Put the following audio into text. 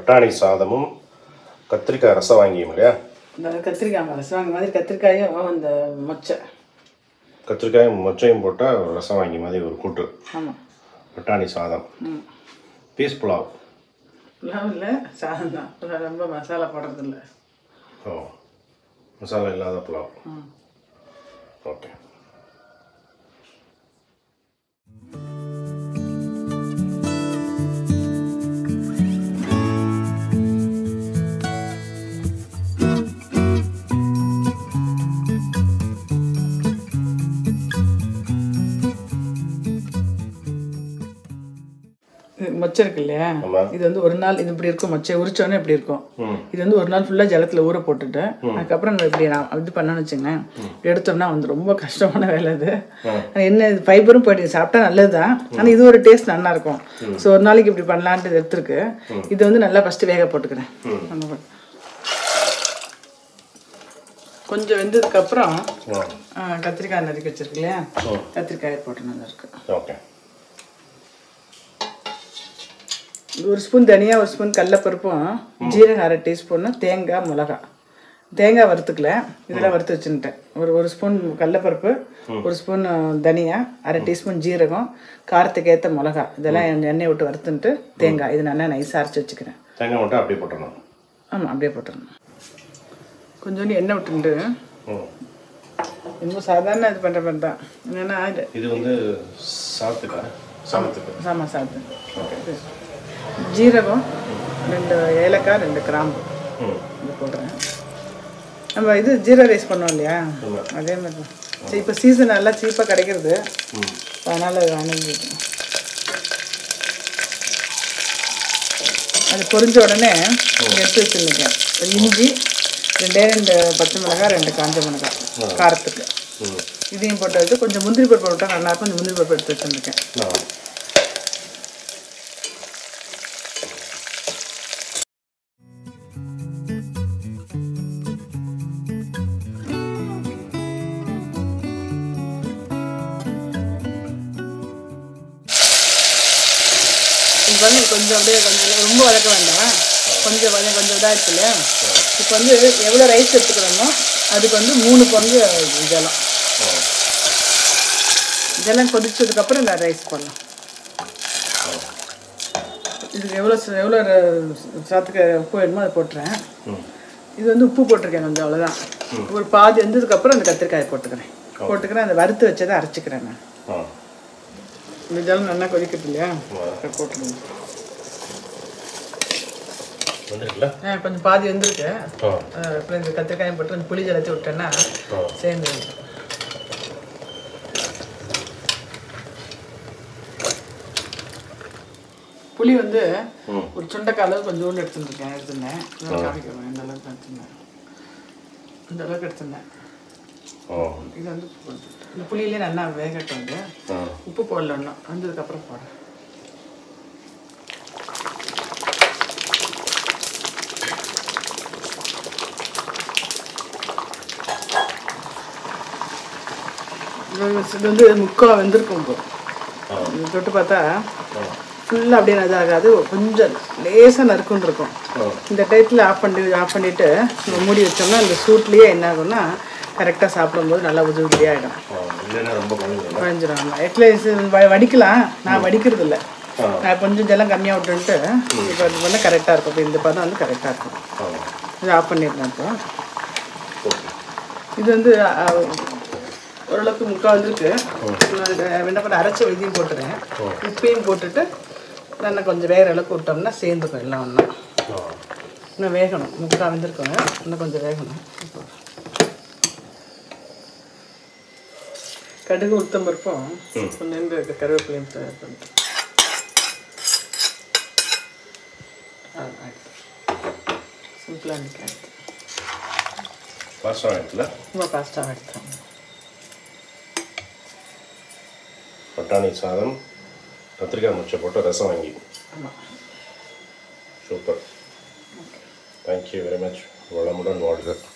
பட்டாணி சாதமும் கத்திரிக்காய் ரசம் வாங்கியும் இல்லையா இந்த கத்திரிக்காய் ரசம் வாங்க மாதிரி கத்திரிக்காயும் இந்த மொச்சை கத்திரிக்காயும் மொச்சையும் போட்டால் ரசம் வாங்கி மாதிரி ஒரு கூட்டு ஆமாம் பட்டாணி சாதம் ம் பீஸ் புலாவ் எல்லாம் இல்லை சாதம் தான் ரொம்ப மசாலா போடுறதில்ல ஓ மசாலா இல்லாத புலாவ் ம் ஓகே இது மொச்சை இருக்கு இல்லையா ஆமாம் இது வந்து ஒரு நாள் இது இப்படி இருக்கும் மொச்சை உரிச்சோன்னே இப்படி இருக்கும் ம் இது வந்து ஒரு நாள் ஃபுல்லாக ஜலத்தில் ஊற போட்டுட்டு அதுக்கப்புறம் நம்ம இப்படி நான் இது பண்ணேன்னு வச்சுங்களேன் எடுத்தோம்னா வந்து ரொம்ப கஷ்டமான வேலை இது ஆனா என்ன இது ஃபைபரும் போயிட்டு சாப்பிட்டா நல்லது தான் ஆனால் இது ஒரு டேஸ்ட் நல்லா இருக்கும் ஸோ ஒரு நாளைக்கு இப்படி பண்ணலான்ட்டு இது எடுத்துருக்கு இது வந்து நல்லா ஃபஸ்ட்டு வேக போட்டுக்கிறேன் அந்த மாதிரி. கொஞ்சம் வெந்ததுக்கப்புறம் ம் கத்திரிக்காய் நறுக்கி வச்சிருக்கு இல்லையா கத்திரிக்காயை போட்டு நல்லா இருக்கு ஓகே ஒரு ஸ்பூன் தனியாக ஒரு ஸ்பூன் கடலப்பருப்பும் ஜீரகம் அரை டீஸ்பூனு தேங்காய் மிளகா தேங்காய் வறுத்துக்கல இதெல்லாம் வறுத்து வச்சுட்டேன் ஒரு ஒரு ஸ்பூன் கடலப்பருப்பு ஒரு ஸ்பூன் தனியா அரை டீஸ்பூன் ஜீரகம் காரத்துக்கு ஏற்ற மிளகா இதெல்லாம் எண்ணெய் எண்ணெய் விட்டு வறுத்துன்ட்டு தேங்காய் இது நல்லா நைஸாக அரைச்சி வச்சுக்கிறேன் தேங்காய் மட்டும் அப்படியே போட்டுடணும் ஆமாம் அப்படியே போட்டுருணும் கொஞ்சோண்டு எண்ணெய் விட்டுண்டு ம் ரொம்ப சாதாரண இது பண்ணுற மாதிரி தான் என்னென்னா இது இது வந்து சாத்துக்கா சாதத்துக்கு சாமா சாப்பிட்டு ஜீரகம் ரெண்டு ஏலக்காய் ரெண்டு கிராம்பு ம் இது போடுறேன் நம்ம இது ஜீரா ரைஸ் பண்ணோம் இல்லையா அதே மாதிரி தான் சரி இப்போ சீசன் நல்லா சீப்பாக கிடைக்கிறது ம் அதனால் அது வாங்கிட்டு அது பொரிஞ்ச உடனே எடுத்து வச்சுருக்கேன் இஞ்சி ரெண்டே ரெண்டு பச்சை மிளகாய் ரெண்டு காஞ்ச மிளகாய் காரத்துக்கு ம் இதையும் போட்டு வச்சு கொஞ்சம் முந்திரி பருப்பு விட்டால் நல்லா இருக்கும் கொஞ்சம் முந்திரி பருப்பு எடுத்து வச்சுருக்கேன் ஆ இது வந்து கொஞ்சம் அப்படியே கொஞ்சம் ரொம்ப வதக்க வேண்டாம் கொஞ்சம் கொஞ்சம் கொஞ்சம் இதாக இருக்குல்ல இப்போ வந்து எவ்வளோ ரைஸ் எடுத்துக்கிறோமோ அதுக்கு வந்து மூணு பங்கு இதெல்லாம் இதெல்லாம் கொதிச்சதுக்கப்புறம் இந்த ரைஸ் போடலாம் இதுக்கு எவ்வளோ ச- எவ்வளோ ர- சாத்துக்கு உப்பு வேணுமோ அதை போட்டுறேன் ம் இது வந்து உப்பு போட்டிருக்கேன் கொஞ்சம் அவ்வளோதான் ஒரு பாதி வெந்ததுக்கப்புறம் அந்த கத்திரிக்காயை போட்டுக்கிறேன் போட்டுக்கிறேன் அந்த வறுத்து வச்சதை அரைச்சிக்கிறேன் நான் ஆ இந்த ஜலம் நல்லா கொதிக்கிறது இல்லையா அதை போட்டுருங்க வந்துருக்குல்ல ஆ, கொஞ்சம் பாதி வந்திருக்கு ஆ ஆ, அப்புறம் இந்த கத்திரிக்காயும் போட்டு கொஞ்சம் புளி ஜலத்தி விட்டேன்னா ஆ சேர்ந்து வந்துரும். புளி வந்து ம் ஒரு சுண்டைக்காய் அளவு கொஞ்சோண்டு எடுத்துருக்கேன் எடுத்துருந்தேன் நான் காமிக்கிறேன் இந்த அளவுக்கு எடுத்துருந்தேன் இந்த அளவுக்கு எடுத்துருந்தேன் ஓ இது வந்து கொஞ்சம் இந்த புளியிலே நல்லா வேகட்டும் வந்து ஆ உப்பு போடல இன்னும் வந்ததுக்கப்புறம் போடுறேன் இது இது வந்து முக்கால் வெந்திருக்கும் இப்போ ஆ இது தொட்டு பார்த்தா ஆ ஃபுல்லாக அப்படியே இதாகாது கொஞ்சம் லேசாக நறுக்குன்னு இருக்கும் ஆ இந்த டயத்தில் ஆஃப் பண்ணி ஆஃப் பண்ணிவிட்டு நம்ம மூடி வச்சோம்னா அந்த சூட்லேயே என்ன ஆகும்னா கரெக்டாக சாப்பிடும்போது நல்லா உதவி உதவியாகிடும் ஆ இல்லைன்னா ரொம்ப குழந்தைங்க குழஞ்சிரும் அட்லீஸ்ட் வடிக்கலாம் நான் வடிக்கிறது இல்லை ஆ நான் கொஞ்சம் ஜலம் கம்மியாக விட்டுன்ட்டு இப்போ இது வந்து கரெக்டாக இருக்கும் இப்போ இந்த பதம் வந்து கரெக்டாக இருக்கும் ஆ இது ஆஃப் பண்ணிடுறேன் இப்போ ஓகே இது வந்து அஹ், ஓரளவுக்கு முக்கால் வந்திருக்கு நான் இதை என்ன பண்ண அரைச்ச வைத்தியம் போட்டுறேன் உப்பையும் போட்டுட்டு நான் கொஞ்சம் வேகிற அளவுக்கு விட்டோம்னா சேர்ந்துக்கும் எல்லாம் ஒன்றா ஆ இன்னும் வேகணும் முக்கால் வெந்திருக்கோங்க இன்னும் கொஞ்சம் வேகணும் கடுகு உளுத்தம் பருப்பும் கொஞ்சம் கருவேப்பிலையும் தயார் பண்ணிட்டு சிம்பிளாக நிற்கிறேன் பாஸ்டா இடத்துல ரொம்ப ஃபாஸ்ட்டாக எடுத்தேன் பட்டாணி சாதம் கத்திரிக்காய் முச்சை போட்டு ரசம் வாங்கி ஆமாம் சூப்பர் தேங்க்யூ வெரி மச் வளமுடன் வாழ்க